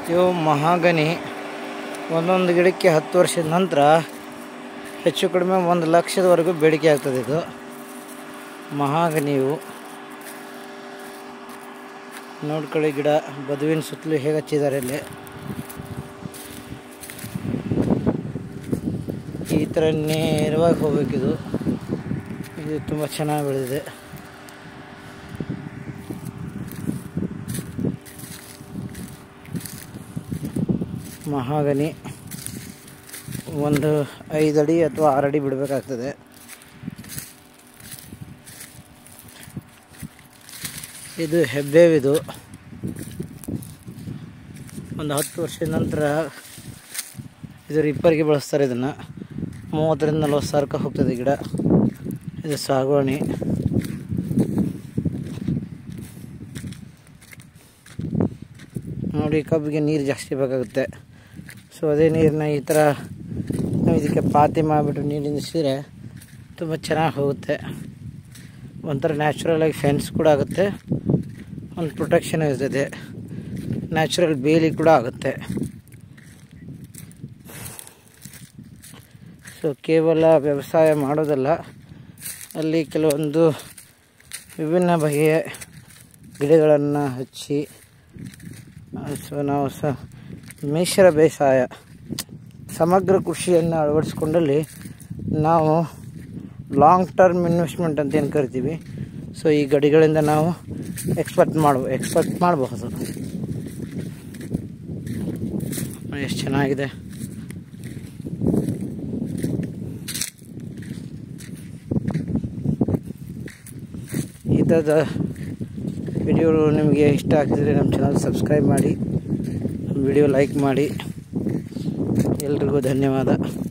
ಇವು ಮಹಾಗನಿ ಒಂದೊಂದು ಗಿಡಕ್ಕೆ ಹತ್ತು ವರ್ಷದ ನಂತರ ಹೆಚ್ಚು ಕಡಿಮೆ ಒಂದು ಲಕ್ಷದವರೆಗೂ ಬೇಡಿಕೆ ಆಗ್ತದೆ ಇದು ಮಹಾಗನಿ ಇವು ನೋಡ್ಕೊಳ್ಳಿ ಗಿಡ ಬದುವಿನ ಸುತ್ತಲೂ ಹೇಗೆ ಹಚ್ಚಿದ್ದಾರೆ ಇಲ್ಲಿ ಈ ಥರ ನೇರವಾಗಿ ಹೋಗ್ಬೇಕಿದು ಇದು ತುಂಬ ಚೆನ್ನಾಗಿ ಬೆಳೆದಿದೆ ಮಹಾಗನಿ ಒಂದು ಐದು ಅಡಿ ಅಥವಾ ಆರು ಅಡಿ ಬಿಡಬೇಕಾಗ್ತದೆ ಇದು ಹೆಬ್ಬೇವಿದು ಒಂದು ಹತ್ತು ವರ್ಷದ ನಂತರ ಇದು ರಿಪ್ಪರ್ಗೆ ಬಳಸ್ತಾರೆ ಇದನ್ನು ಮೂವತ್ತರಿಂದ ನಲ್ವತ್ತು ಸಾವಿರಕ್ಕೆ ಹೋಗ್ತದೆ ಗಿಡ ಇದು ಸಾಗುವಾಣಿ ನೋಡಿ ಕಬ್ಬಿಗೆ ನೀರು ಜಾಸ್ತಿ ಬೇಕಾಗುತ್ತೆ ಸೊ ಅದೇ ನೀರನ್ನ ಈ ಥರ ನಾವು ಇದಕ್ಕೆ ಪಾತಿ ಮಾಡಿಬಿಟ್ಟು ನೀರು ನಿಲ್ಲಿಸಿದ್ರೆ ತುಂಬ ಚೆನ್ನಾಗಿ ಹೋಗುತ್ತೆ ಒಂಥರ ನ್ಯಾಚುರಲಾಗಿ ಫೆನ್ಸ್ ಕೂಡ ಆಗುತ್ತೆ ಒಂದು ಪ್ರೊಟೆಕ್ಷನ್ ಇರ್ತದೆ ನ್ಯಾಚುರಲ್ ಬೇಲಿ ಕೂಡ ಆಗುತ್ತೆ ಸೊ ಕೇವಲ ವ್ಯವಸಾಯ ಮಾಡೋದಲ್ಲ ಅಲ್ಲಿ ಕೆಲವೊಂದು ವಿಭಿನ್ನ ಬಗೆಯ ಗಿಡಗಳನ್ನು ಹಚ್ಚಿ ಸೊ ನಾವು ಸ ಮಿಶ್ರ ಬೇಸಾಯ ಸಮಗ್ರ ಕೃಷಿಯನ್ನು ಅಳವಡಿಸ್ಕೊಂಡಲ್ಲಿ ನಾವು ಲಾಂಗ್ ಟರ್ಮ್ ಇನ್ವೆಸ್ಟ್ಮೆಂಟ್ ಅಂತ ಏನು ಕರಿತೀವಿ ಸೊ ಈ ಗಡಿಗಳಿಂದ ನಾವು ಎಕ್ಸ್ಪೆಕ್ಟ್ ಮಾಡ್ಬೋ ಎಕ್ಸ್ಪೆಕ್ಟ್ ಮಾಡಬಹುದು ಎಷ್ಟು ಚೆನ್ನಾಗಿದೆ ಈ ಥರದ ವಿಡಿಯೋಗಳು ನಿಮಗೆ ಇಷ್ಟ ಆಗ್ತಿದ್ರೆ ನಮ್ಮ ಚಾನಲ್ ಸಬ್ಸ್ಕ್ರೈಬ್ ಮಾಡಿ ವಿಡಿಯೋ ಲೈಕ್ ಮಾಡಿ ಎಲ್ರಿಗೂ ಧನ್ಯವಾದ